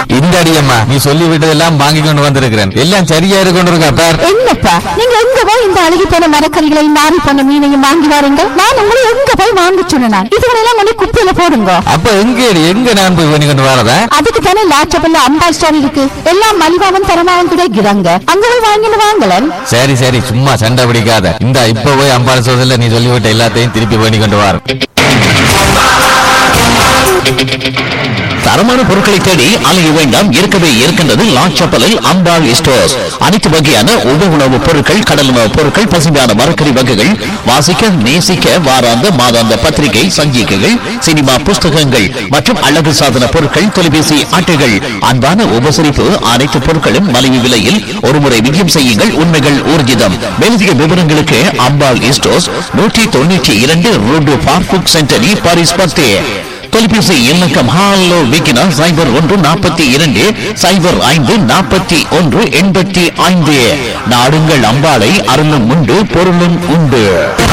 இந்த அடியம்மா நீ சொல்லி விட்டதெல்லாம் வாங்கி கொண்டு வந்திருக்கிறேன் எல்லாம் சரியா இருக்கு கொண்டு இருக்கா பார் என்னப்பா நீங்க எங்க போய் இந்த அழுகி போன மரக்கறிகளையும் நாரி போன மீனையும் வாங்கி வாருங்க நான் உங்களை எங்க போய் வாங்க சொன்னேன் இதுகளெல்லாம் கொண்டு குப்பையில போடுங்க அப்ப எங்க எங்க நான் போய் பண்ணி கொண்டு வரதா அதுக்கு தானே லாச்சபல்ல அம்பா ஸ்டோர் இருக்கு எல்லாம் மலிவாவும் தரமாவும் கிடைக்கிறாங்க அங்க போய் வாங்கிட்டு வாங்கலன் சரி சரி சும்மா சண்டை பிடிக்காத இந்த இப்ப போய் அம்பாள் சோதல நீ சொல்லிவிட்ட எல்லாத்தையும் திருப்பி பண்ணி கொண்டு வர தரமான பொருட்களை தேடி அலைய வேண்டாம் இருக்கவே இருக்கின்றது லாச்சப்பலில் அம்பாள் ஸ்டோர்ஸ் அனைத்து வகையான உப உணவுப் பொருட்கள் கடல் உணவுப் பொருட்கள் பசுமையான மரக்கறி வகைகள் வாசிக்க நேசிக்க வாராந்த மாதாந்த பத்திரிகை சஞ்சிகைகள் சினிமா புஸ்தகங்கள் மற்றும் அழகு சாதன பொருட்கள் தொலைபேசி அட்டைகள் அன்பான உபசரிப்பு அனைத்து பொருட்களும் மலிவு விலையில் ஒருமுறை விஜயம் செய்யுங்கள் உண்மைகள் ஊர்ஜிதம் மேலதிக விவரங்களுக்கு அம்பாள் ஸ்டோர்ஸ் நூற்றி தொண்ணூற்றி இரண்டு ரோடு பார்க்குக் சென்டரி பாரிஸ் பத்து தொலைபேசி இலக்கம் ஹாலோ விக்கினா சைபர் ஒன்று நாற்பத்தி இரண்டு சைபர் ஐந்து நாற்பத்தி ஒன்று எண்பத்தி ஐந்து நாடுங்கள் அம்பாளை அருளும் உண்டு பொருளும் உண்டு